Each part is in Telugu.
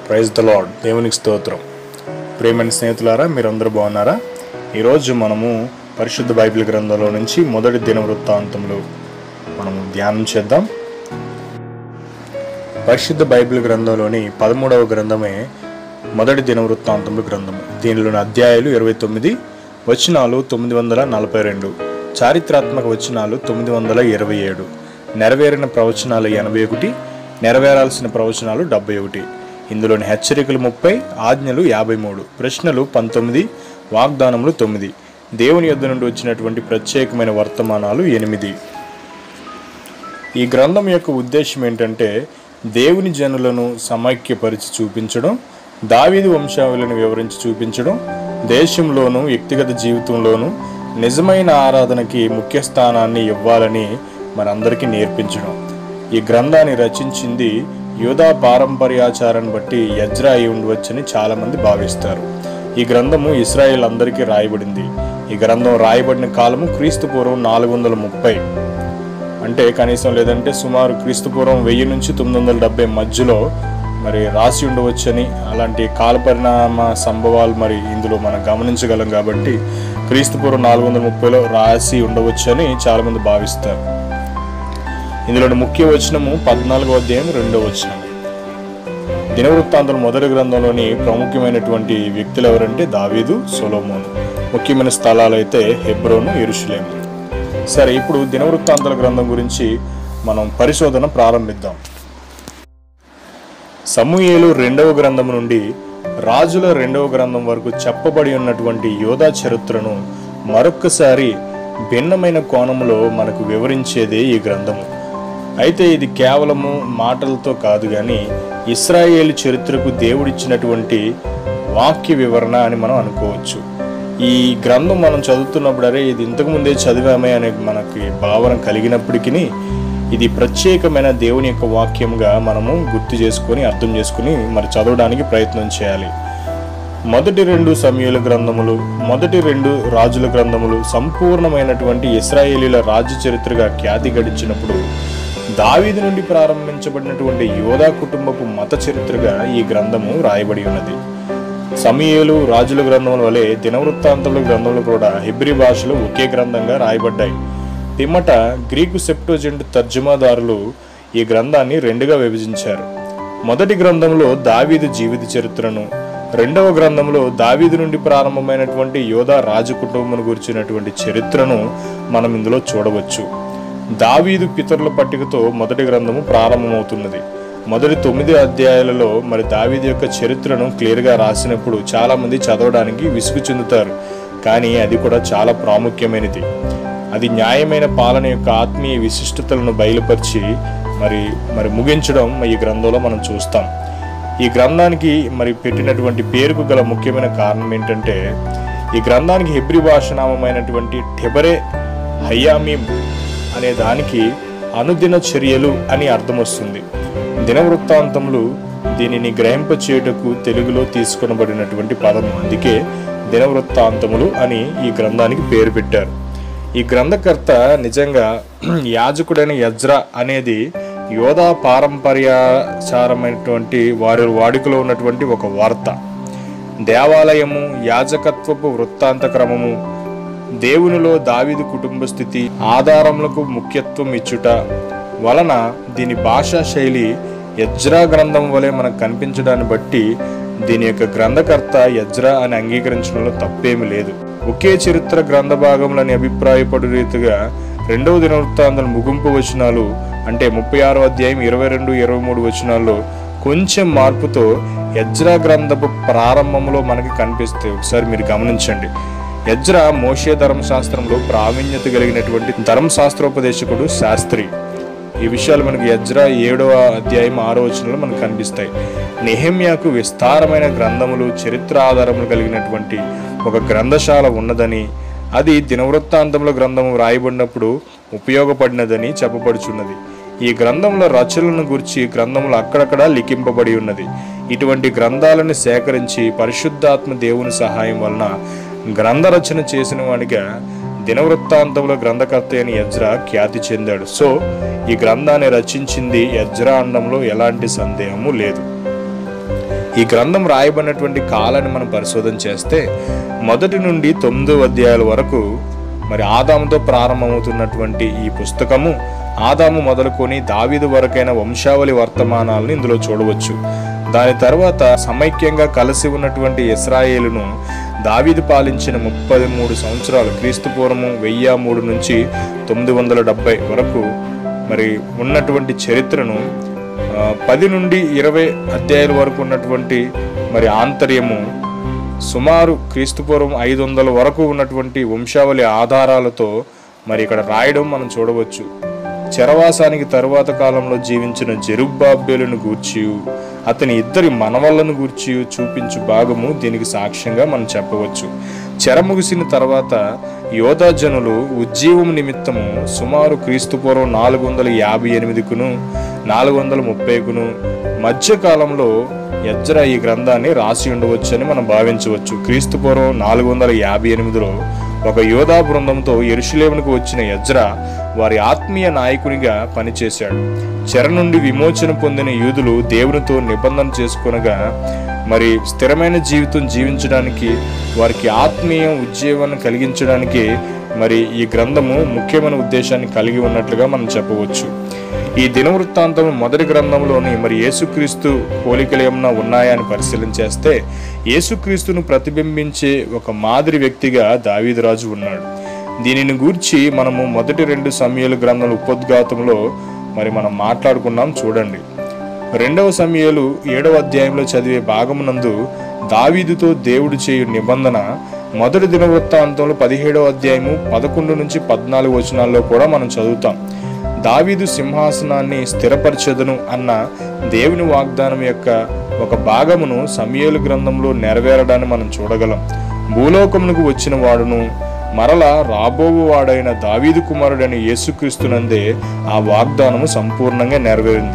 ప్రైజ్ ద లాడ్ దేవునికి స్తోత్రం ప్రేమైన స్నేహితులారా మీరందరూ బాగున్నారా ఈరోజు మనము పరిశుద్ధ బైబిల్ గ్రంథంలో నుంచి మొదటి దిన వృత్తాంతంలో మనము ధ్యానం చేద్దాం పరిశుద్ధ బైబిల్ గ్రంథంలోని పదమూడవ గ్రంథమే మొదటి దిన వృత్తాంతములు గ్రంథము దీనిలోని అధ్యాయాలు ఇరవై తొమ్మిది వచనాలు తొమ్మిది వందల నలభై రెండు చారిత్రాత్మక వచనాలు తొమ్మిది వందల ఇరవై ఏడు నెరవేరిన ప్రవచనాలు ఎనభై ఒకటి నెరవేరాల్సిన ప్రవచనాలు డెబ్బై ఒకటి ఇందులోని హెచ్చరికలు ముప్పై ఆజ్ఞలు యాభై మూడు ప్రశ్నలు పంతొమ్మిది వాగ్దానములు తొమ్మిది దేవుని యొద్ద నుండి వచ్చినటువంటి ప్రత్యేకమైన వర్తమానాలు ఎనిమిది ఈ గ్రంథం యొక్క ఉద్దేశం ఏంటంటే దేవుని జనులను సమైక్యపరిచి చూపించడం దావీదు వంశావళిని వివరించి చూపించడం దేశంలోనూ వ్యక్తిగత జీవితంలోనూ నిజమైన ఆరాధనకి ముఖ్య స్థానాన్ని ఇవ్వాలని మనందరికీ నేర్పించడం ఈ గ్రంథాన్ని రచించింది యూదా పారంపర్యాచారాన్ని బట్టి యజ్రా అయి ఉండవచ్చని చాలామంది భావిస్తారు ఈ గ్రంథము ఇస్రాయేల్ అందరికీ రాయబడింది ఈ గ్రంథం రాయబడిన కాలము క్రీస్తు పూర్వం నాలుగు వందల ముప్పై అంటే కనీసం లేదంటే సుమారు క్రీస్తుపూర్వం వెయ్యి నుంచి తొమ్మిది వందల డెబ్బై మధ్యలో మరి రాసి ఉండవచ్చని అలాంటి కాల పరిణామ సంభవాలు మరి ఇందులో మనం గమనించగలం కాబట్టి క్రీస్తుపూర్వం నాలుగు వందల ముప్పైలో రాసి ఉండవచ్చని చాలామంది భావిస్తారు ఇందులోని ముఖ్య వచనము పద్నాలుగో అధ్యాయం రెండో వచనం దినవృత్తాంతం మొదటి గ్రంథంలోని ప్రాముఖ్యమైనటువంటి వ్యక్తులు ఎవరంటే దావీదు సొలోమోను ముఖ్యమైన స్థలాలు అయితే హెబ్రోను ఎరుషులేము సరే ఇప్పుడు దినవృత్తాంతాల గ్రంథం గురించి మనం పరిశోధన ప్రారంభిద్దాం సమూయేలు రెండవ గ్రంథం నుండి రాజుల రెండవ గ్రంథం వరకు చెప్పబడి ఉన్నటువంటి యోధా చరిత్రను మరొక్కసారి భిన్నమైన కోణంలో మనకు వివరించేదే ఈ గ్రంథము అయితే ఇది కేవలము మాటలతో కాదు కానీ ఇస్రాయేల్ చరిత్రకు దేవుడిచ్చినటువంటి వాక్య వివరణ అని మనం అనుకోవచ్చు ఈ గ్రంథం మనం చదువుతున్నప్పుడు అరే ఇది ఇంతకు ముందే చదివామే అనే మనకి భావన కలిగినప్పటికీ ఇది ప్రత్యేకమైన దేవుని యొక్క వాక్యంగా మనము గుర్తు చేసుకొని అర్థం చేసుకుని మరి చదవడానికి ప్రయత్నం చేయాలి మొదటి రెండు సమయాల గ్రంథములు మొదటి రెండు రాజుల గ్రంథములు సంపూర్ణమైనటువంటి ఇస్రాయేలీల రాజ్య చరిత్రగా ఖ్యాతి గడించినప్పుడు దావీదు నుండి ప్రారంభించబడినటువంటి యోధా కుటుంబపు మత చరిత్రగా ఈ గ్రంథము రాయబడి ఉన్నది సమీయలు రాజుల గ్రంథముల వలె దినవృత్తాంతముల గ్రంథములు కూడా హెబ్రి భాషలో ఒకే గ్రంథంగా రాయబడ్డాయి పిమ్మట గ్రీకు సెప్టోజెంట్ తర్జుమాదారులు ఈ గ్రంథాన్ని రెండుగా విభజించారు మొదటి గ్రంథంలో దావీదు జీవిత చరిత్రను రెండవ గ్రంథంలో దావీదు నుండి ప్రారంభమైనటువంటి యోధా రాజకుటుంబం గురించినటువంటి చరిత్రను మనం ఇందులో చూడవచ్చు దావీదు పితరుల పట్టికతో మొదటి గ్రంథము ప్రారంభమవుతున్నది మొదటి తొమ్మిది అధ్యాయాలలో మరి దావీదు యొక్క చరిత్రను క్లియర్గా రాసినప్పుడు చాలామంది చదవడానికి విసుగు చెందుతారు కానీ అది కూడా చాలా ప్రాముఖ్యమైనది అది న్యాయమైన పాలన యొక్క ఆత్మీయ విశిష్టతలను బయలుపరిచి మరి మరి ముగించడం ఈ గ్రంథంలో మనం చూస్తాం ఈ గ్రంథానికి మరి పెట్టినటువంటి పేరుకు గల ముఖ్యమైన కారణం ఏంటంటే ఈ గ్రంథానికి హెబ్రి భాష నామమైనటువంటి టెబరే హయ్యామీం అనే దానికి అనుదిన చర్యలు అని అర్థం వస్తుంది దినవృత్తాంతములు దీనిని గ్రహింప చేయుటకు తెలుగులో తీసుకొనబడినటువంటి పదము అందుకే దినవృత్తాంతములు అని ఈ గ్రంథానికి పేరు పెట్టారు ఈ గ్రంథకర్త నిజంగా యాజకుడైన యజ్రా అనేది యోధా పారంపర్యాచారమైనటువంటి వారి వాడుకలో ఉన్నటువంటి ఒక వార్త దేవాలయము యాజకత్వపు వృత్తాంత క్రమము దేవునిలో దావిదు కుటుంబ స్థితి ఆధారములకు ముఖ్యత్వం ఇచ్చుట వలన దీని భాషా శైలి యజ్రా గ్రంథం వలె మనకు కనిపించడాన్ని బట్టి దీని యొక్క గ్రంథకర్త యజ్రా అని అంగీకరించడంలో తప్పేమీ లేదు ఒకే చరిత్ర గ్రంథ భాగములని అభిప్రాయపడు రీతిగా రెండవ దినవృత్తాంతం ముగింపు వచనాలు అంటే ముప్పై ఆరో అధ్యాయం ఇరవై రెండు ఇరవై మూడు వచనాల్లో కొంచెం మార్పుతో యజ్రా గ్రంథపు ప్రారంభంలో మనకి కనిపిస్తాయి ఒకసారి మీరు గమనించండి యజ్రా మోషే ధర్మశాస్త్రంలో ప్రావీణ్యత కలిగినటువంటి ధర్మశాస్త్రోపదేశకుడు శాస్త్రి ఈ విషయాలు మనకి యజ్రా ఏడవ అధ్యాయం ఆరో వచనంలో మనకు కనిపిస్తాయి నెహమ్యాకు విస్తారమైన గ్రంథములు చరిత్ర ఆధారములు కలిగినటువంటి ఒక గ్రంథశాల ఉన్నదని అది దినవృత్తాంతంలో గ్రంథము రాయబడినప్పుడు ఉపయోగపడినదని చెప్పబడుచున్నది ఈ గ్రంథంలో రచనలను గురించి గ్రంథములు అక్కడక్కడ లిఖింపబడి ఉన్నది ఇటువంటి గ్రంథాలను సేకరించి పరిశుద్ధాత్మ దేవుని సహాయం వలన గ్రంథ రచన చేసిన వాడిగా దినవృత్తాంతంలో గ్రంథకర్త అయిన యజ్రా ఖ్యాతి చెందాడు సో ఈ గ్రంథాన్ని రచించింది యజ్రా అనడంలో ఎలాంటి సందేహము లేదు ఈ గ్రంథం రాయబడినటువంటి కాలాన్ని మనం పరిశోధన చేస్తే మొదటి నుండి తొమ్మిదో అధ్యాయాల వరకు మరి ఆదాముతో ప్రారంభమవుతున్నటువంటి ఈ పుస్తకము ఆదాము మొదలుకొని దావీదు వరకైన వంశావళి వర్తమానాలను ఇందులో చూడవచ్చు దాని తర్వాత సమైక్యంగా కలిసి ఉన్నటువంటి ఇస్రాయేలును దావీదు పాలించిన ముప్పై మూడు సంవత్సరాలు క్రీస్తు పూర్వము వెయ్యి మూడు నుంచి తొమ్మిది వందల డెబ్బై వరకు మరి ఉన్నటువంటి చరిత్రను ఆ, పది నుండి ఇరవై అధ్యాయాల వరకు ఉన్నటువంటి మరి ఆంతర్యము సుమారు క్రీస్తుపూర్వం ఐదు వందల వరకు ఉన్నటువంటి వంశావళి ఆధారాలతో మరి ఇక్కడ రాయడం మనం చూడవచ్చు చెరవాసానికి తరువాత కాలంలో జీవించిన జెరుబ్బాబేలును గూర్చి అతని ఇద్దరి మనవళ్లను గూర్చి చూపించు భాగము దీనికి సాక్ష్యంగా మనం చెప్పవచ్చు చెర ముగిసిన తర్వాత యోధా జనులు ఉజ్జీవం నిమిత్తము సుమారు క్రీస్తుపూర్వం నాలుగు వందల యాభై ఎనిమిదికును నాలుగు వందల ముప్పైకును మధ్య కాలంలో ఎజ్రా ఈ గ్రంథాన్ని రాసి ఉండవచ్చని మనం భావించవచ్చు క్రీస్తుపూర్వం నాలుగు వందల యాభై ఎనిమిదిలో ఒక యోధా బృందంతో ఎరుషులేమునకు వచ్చిన ఎజ్రా వారి ఆత్మీయ నాయకునిగా పనిచేశాడు చెర నుండి విమోచన పొందిన యూదులు దేవునితో నిబంధన చేసుకొనగా మరి స్థిరమైన జీవితం జీవించడానికి వారికి ఆత్మీయ ఉజ్జీవాన్ని కలిగించడానికి మరి ఈ గ్రంథము ముఖ్యమైన ఉద్దేశాన్ని కలిగి ఉన్నట్లుగా మనం చెప్పవచ్చు ఈ దినవృత్తాంతం మొదటి గ్రంథంలోని మరి యేసుక్రీస్తు పోలికలు ఏమన్నా ఉన్నాయా అని పరిశీలన చేస్తే యేసుక్రీస్తును ప్రతిబింబించే ఒక మాదిరి వ్యక్తిగా దావీదురాజు ఉన్నాడు దీనిని గూర్చి మనము మొదటి రెండు సమయాల గ్రంథాల ఉపోద్ఘాతంలో మరి మనం మాట్లాడుకున్నాం చూడండి రెండవ సమయాలు ఏడవ అధ్యాయంలో చదివే భాగమునందు దావీదుతో దేవుడు చేయు నిబంధన మొదటి దినవృత్తాంతంలో పదిహేడవ అధ్యాయము పదకొండు నుంచి పద్నాలుగు వచనాల్లో కూడా మనం చదువుతాం దావీదు సింహాసనాన్ని స్థిరపరచదును అన్న దేవుని వాగ్దానం యొక్క ఒక భాగమును సమయలు గ్రంథంలో నెరవేరడాన్ని మనం చూడగలం భూలోకమునకు వచ్చిన వాడును మరల రాబోవు వాడైన దావీదు కుమారుడైన యేసుక్రీస్తునందే ఆ వాగ్దానము సంపూర్ణంగా నెరవేరింది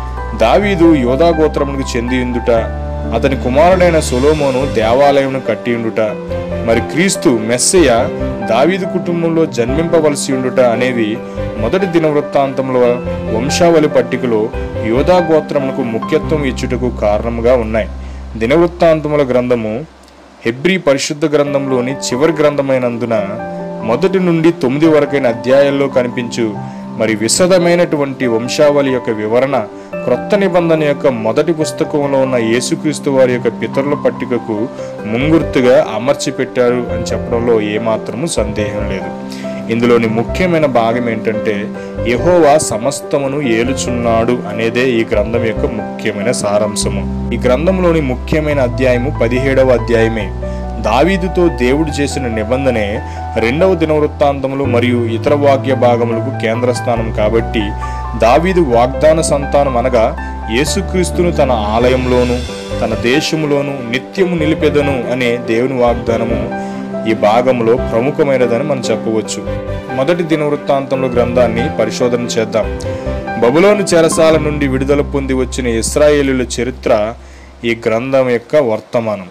దావీదు యోధా గోత్రమునకు చెందియుందుట అతని కుమారుడైన సొలోమోను దేవాలయమును కట్టియుండుట మరి క్రీస్తు మెస్సయ దావీదు కుటుంబంలో జన్మింపవలసి ఉండుట అనేవి మొదటి దినవృత్తాంతంలో వంశావళి పట్టికలో యోధా గోత్రమునకు ముఖ్యత్వం ఇచ్చుటకు కారణముగా ఉన్నాయి దినవృత్తాంతముల గ్రంథము హెబ్రీ పరిశుద్ధ గ్రంథంలోని చివరి గ్రంథమైనందున మొదటి నుండి తొమ్మిది వరకైన అధ్యాయాల్లో కనిపించు మరి విశదమైనటువంటి వంశావళి యొక్క వివరణ క్రొత్త నిబంధన యొక్క మొదటి పుస్తకంలో ఉన్న యేసుక్రీస్తు వారి యొక్క పితరుల పట్టికకు ముంగుర్తుగా అమర్చి పెట్టారు అని చెప్పడంలో ఏమాత్రము సందేహం లేదు ఇందులోని ముఖ్యమైన భాగం ఏంటంటే యెహోవా సమస్తమును ఏలుచున్నాడు అనేదే ఈ గ్రంథం యొక్క ముఖ్యమైన సారాంశము ఈ గ్రంథంలోని ముఖ్యమైన అధ్యాయము పదిహేడవ అధ్యాయమే దావీదుతో దేవుడు చేసిన నిబంధనే రెండవ దినవృత్తాంతములు మరియు ఇతర వాక్య భాగములకు కేంద్ర స్థానం కాబట్టి దావీదు వాగ్దాన సంతానం అనగా యేసుక్రీస్తును తన ఆలయంలోను తన దేశములోను నిత్యము నిలిపెదను అనే దేవుని వాగ్దానము ఈ భాగంలో ప్రముఖమైనదని మనం చెప్పవచ్చు మొదటి దినవృత్తాంతంలో గ్రంథాన్ని పరిశోధన చేద్దాం బబులోని చెరసాల నుండి విడుదల పొంది వచ్చిన ఇస్రాయేలీల చరిత్ర ఈ గ్రంథం యొక్క వర్తమానం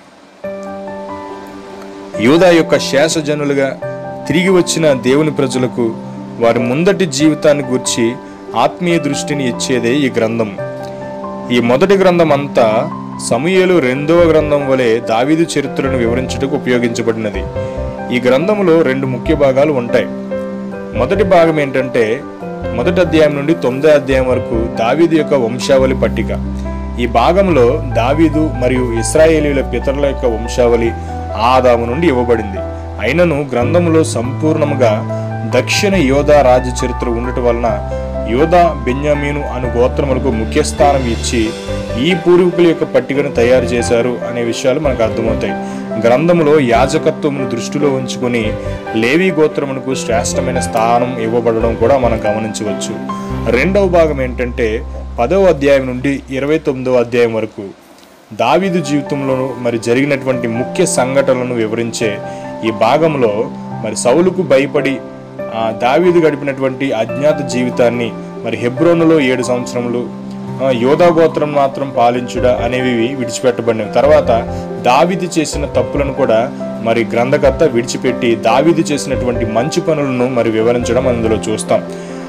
యూదా యొక్క శేషజనులుగా తిరిగి వచ్చిన దేవుని ప్రజలకు వారి ముందటి జీవితాన్ని గుర్చి ఆత్మీయ దృష్టిని ఇచ్చేదే ఈ గ్రంథం ఈ మొదటి గ్రంథం అంతా సమూయేలు రెండవ గ్రంథం వలె దావీదు చరిత్రను వివరించుటకు ఉపయోగించబడినది ఈ గ్రంథంలో రెండు ముఖ్య భాగాలు ఉంటాయి మొదటి భాగం ఏంటంటే మొదటి అధ్యాయం నుండి తొమ్మిదో అధ్యాయం వరకు దావీదు యొక్క వంశావళి పట్టిక ఈ భాగంలో దావీదు మరియు ఇస్రాయేలీల పితరుల యొక్క వంశావళి ఆదాము నుండి ఇవ్వబడింది అయినను గ్రంథములో సంపూర్ణముగా దక్షిణ యోధా రాజ్య చరిత్ర ఉండటం వలన యోధా బెన్యామీను అను గోత్రములకు ముఖ్య స్థానం ఇచ్చి ఈ పూర్వీకుల యొక్క పట్టికను తయారు చేశారు అనే విషయాలు మనకు అర్థమవుతాయి గ్రంథములో యాజకత్వమును దృష్టిలో ఉంచుకొని లేవి గోత్రమునకు శ్రేష్టమైన స్థానం ఇవ్వబడడం కూడా మనం గమనించవచ్చు రెండవ భాగం ఏంటంటే పదవ అధ్యాయం నుండి ఇరవై తొమ్మిదవ అధ్యాయం వరకు దావీదు జీవితంలో మరి జరిగినటువంటి ముఖ్య సంఘటనలను వివరించే ఈ భాగంలో మరి సౌలుకు భయపడి ఆ దావీదు గడిపినటువంటి అజ్ఞాత జీవితాన్ని మరి హెబ్రోనులో ఏడు సంవత్సరములు ఆ, యోధా గోత్రం మాత్రం పాలించుట అనేవి విడిచిపెట్టబడినవి తర్వాత దావీదు చేసిన తప్పులను కూడా మరి గ్రంథకర్త విడిచిపెట్టి దావీదు చేసినటువంటి మంచి పనులను మరి వివరించడం అందులో చూస్తాం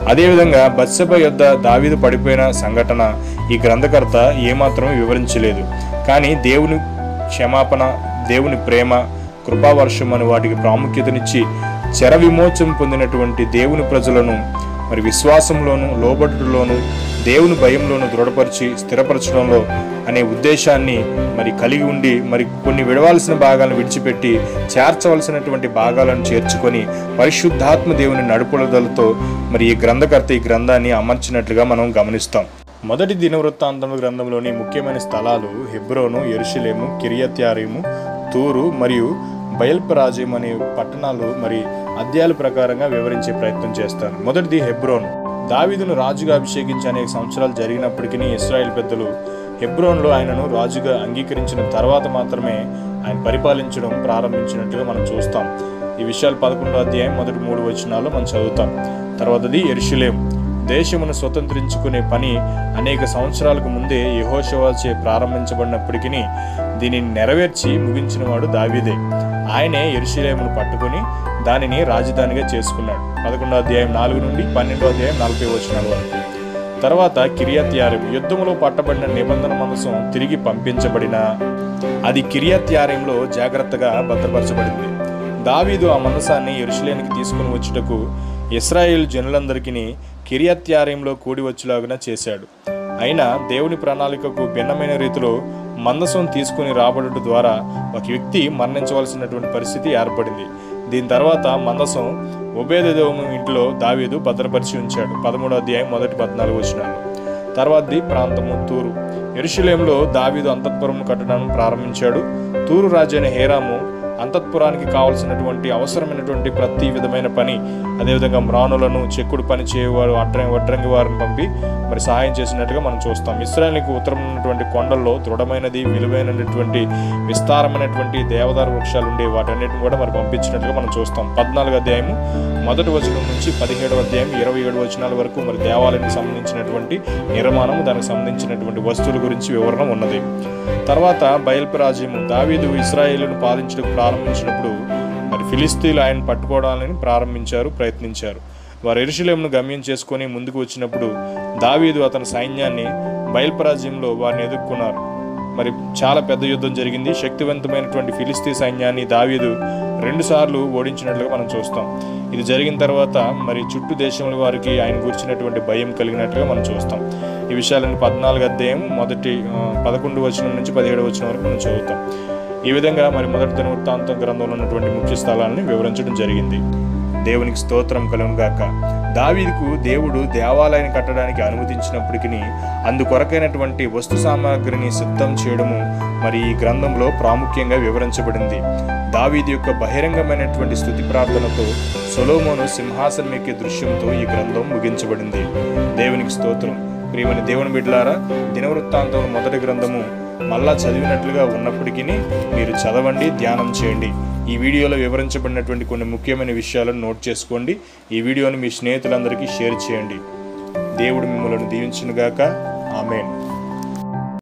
అదేవిధంగా బత్సెబ యొద్ద దావీదు పడిపోయిన సంఘటన ఈ గ్రంథకర్త ఏమాత్రం వివరించలేదు కానీ దేవుని క్షమాపణ దేవుని ప్రేమ కృపావర్షం అని వాటికి ప్రాముఖ్యతనిచ్చి చెర విమోచన పొందినటువంటి దేవుని ప్రజలను మరి విశ్వాసంలోను లోబడులోను దేవుని భయంలోను దృఢపరిచి స్థిరపరచడంలో అనే ఉద్దేశాన్ని మరి కలిగి ఉండి మరి కొన్ని విడవాల్సిన భాగాలను విడిచిపెట్టి చేర్చవలసినటువంటి భాగాలను చేర్చుకొని పరిశుద్ధాత్మ దేవుని నడుపుదలతో మరి ఈ గ్రంథకర్త ఈ గ్రంథాన్ని అమర్చినట్లుగా మనం గమనిస్తాం మొదటి దినవృత్తాంతం గ్రంథంలోని ముఖ్యమైన స్థలాలు హెబ్రోను ఎరుషలేము కిరియత్యారీము తూరు మరియు బయల్పరాజ్యం అనే పట్టణాలు మరి అధ్యాయాల ప్రకారంగా వివరించే ప్రయత్నం చేస్తాను మొదటిది హెబ్రోన్ దావీదును రాజుగా అభిషేకించి అనేక సంవత్సరాలు జరిగినప్పటికీ ఇస్రాయేల్ పెద్దలు హెబ్రోన్లో ఆయనను రాజుగా అంగీకరించిన తర్వాత మాత్రమే ఆయన పరిపాలించడం ప్రారంభించినట్టుగా మనం చూస్తాం ఈ విషయాలు పదకొండో అధ్యాయం మొదటి మూడు వచనాల్లో మనం చదువుతాం తర్వాతది ఎరుషులేం దేశమును స్వతంత్రించుకునే పని అనేక సంవత్సరాలకు ముందే యహోషవాచే ప్రారంభించబడినప్పటికీ దీనిని నెరవేర్చి ముగించినవాడు దావీదే ఆయనే ఎరుషులేమును పట్టుకుని దానిని రాజధానిగా చేసుకున్నాడు పదకొండో అధ్యాయం నాలుగు నుండి పన్నెండో అధ్యాయం నలభై వచనాల వరకు తర్వాత కిరియత్యారం యుద్ధములో పట్టబడిన నిబంధన మనసం తిరిగి పంపించబడిన అది కిరియత్యారంలో జాగ్రత్తగా భద్రపరచబడింది దావీదు ఆ మనసాన్ని ఎరుషులేనికి తీసుకుని వచ్చుటకు ఇస్రాయేల్ జనులందరికీ కిరియత్యారంలో కూడి వచ్చేలాగున చేశాడు అయినా దేవుని ప్రణాళికకు భిన్నమైన రీతిలో మందసం తీసుకుని రాబడుట ద్వారా ఒక వ్యక్తి మరణించవలసినటువంటి పరిస్థితి ఏర్పడింది దీని తర్వాత మందసం ఉభయదేవము ఇంట్లో దావీదు భద్రపరిచి ఉంచాడు పదమూడో అధ్యాయం మొదటి పద్నాలుగు వచనాలు తర్వాతది ప్రాంతము తూరు ఎరుషులేంలో దావీదు అంతఃపురం కట్టడానికి ప్రారంభించాడు తూరు రాజు అయిన హేరాము అంతఃపురానికి కావలసినటువంటి అవసరమైనటువంటి ప్రతి విధమైన పని అదేవిధంగా మ్రాణులను చెక్కుడు పని చేయవారు అడ్ర వడ్రంగి వారిని పంపి మరి సహాయం చేసినట్టుగా మనం చూస్తాం ఇస్రాయల్కి ఉత్తరం ఉన్నటువంటి కొండల్లో దృఢమైనది విలువైనటువంటి విస్తారమైనటువంటి దేవదారు వృక్షాలు ఉండే వాటన్నిటిని కూడా మరి పంపించినట్టుగా మనం చూస్తాం పద్నాలుగు అధ్యాయము మొదటి వచనం నుంచి పదిహేడవ అధ్యాయం ఇరవై ఏడు వచనాల వరకు మరి దేవాలయానికి సంబంధించినటువంటి నిర్మాణం దానికి సంబంధించినటువంటి వస్తువుల గురించి వివరణ ఉన్నది తర్వాత బయల్పరాజ్యము దావీదు ఇస్రాయేలును పాలించడానికి ప్రారంభించినప్పుడు మరి ఫిలిస్తీన్లు ఆయన పట్టుకోవడాలని ప్రారంభించారు ప్రయత్నించారు వారు ఎరుషులేమును గమ్యం చేసుకొని ముందుకు వచ్చినప్పుడు దావీదు అతని సైన్యాన్ని బయల్పరాజ్యంలో వారిని ఎదుర్కొన్నారు మరి చాలా పెద్ద యుద్ధం జరిగింది శక్తివంతమైనటువంటి ఫిలిస్తీ సైన్యాన్ని దావీదు రెండుసార్లు ఓడించినట్లుగా మనం చూస్తాం ఇది జరిగిన తర్వాత మరి చుట్టూ దేశంలో వారికి ఆయన గురించినటువంటి భయం కలిగినట్లుగా మనం చూస్తాం ఈ విషయాలను పద్నాలుగు అధ్యాయం మొదటి ఆ, పదకొండు వచనం నుంచి పదిహేడు వచనం వరకు మనం చదువుతాం ఈ విధంగా మరి మొదటి దినవృత్తాంతం గ్రంథంలో ఉన్నటువంటి ముఖ్య స్థలాలని వివరించడం జరిగింది దేవునికి స్తోత్రం కలుగును గాక దావీదుకు దేవుడు దేవాలయాన్ని కట్టడానికి అనుమతించినప్పటికీ అందుకొరకైనటువంటి వస్తు సామాగ్రిని సిద్ధం చేయడము మరి ఈ గ్రంథంలో ప్రాముఖ్యంగా వివరించబడింది దావీదు యొక్క బహిరంగమైనటువంటి స్థుతి ప్రార్థనతో సొలోమోను సింహాసనం ఎక్కే దృశ్యంతో ఈ గ్రంథం ముగించబడింది దేవునికి స్తోత్రం ప్రియమైన దేవుని బిడ్డలారా దినవృత్తాంతం మొదటి గ్రంథము మళ్ళా చదివినట్లుగా ఉన్నప్పటికీ మీరు చదవండి ధ్యానం చేయండి ఈ వీడియోలో వివరించబడినటువంటి కొన్ని ముఖ్యమైన విషయాలను నోట్ చేసుకోండి ఈ వీడియోని మీ స్నేహితులందరికీ షేర్ చేయండి దేవుడు మిమ్మల్ని దీవించునుగాక ఆమెన్